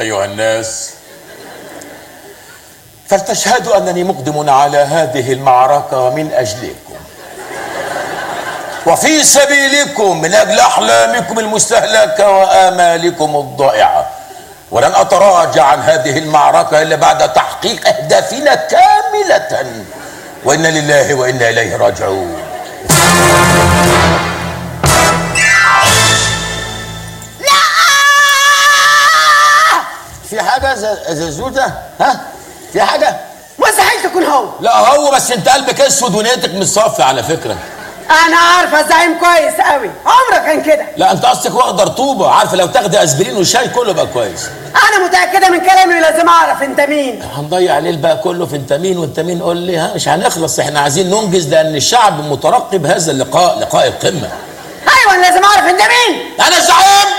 أيها الناس فلتشهدوا أنني مقدم على هذه المعركة من أجلكم وفي سبيلكم من أجل أحلامكم المستهلكة وآمالكم الضائعة ولن أتراجع عن هذه المعركة إلا بعد تحقيق أهدافنا كاملة وإنا لله وإنا إليه راجعون في حاجة ز- زازوتة ها في حاجة مستحيل تكون هو لا هو بس انت قلبك اسود ونيتك مش صافي على فكرة انا عارفه الزعيم كويس قوي عمرك كان كده لا انت قصدك واخده رطوبة عارفة لو تاخدي اسبرين وشاي كله بقى كويس انا متاكده من كلامي ولازم اعرف انت مين هنضيع الليل بقى كله في انت مين وانت مين قول لي ها مش هنخلص احنا عايزين ننجز لان الشعب مترقب هذا اللقاء لقاء القمة ايوه أنا لازم اعرف انت مين انا الزعيم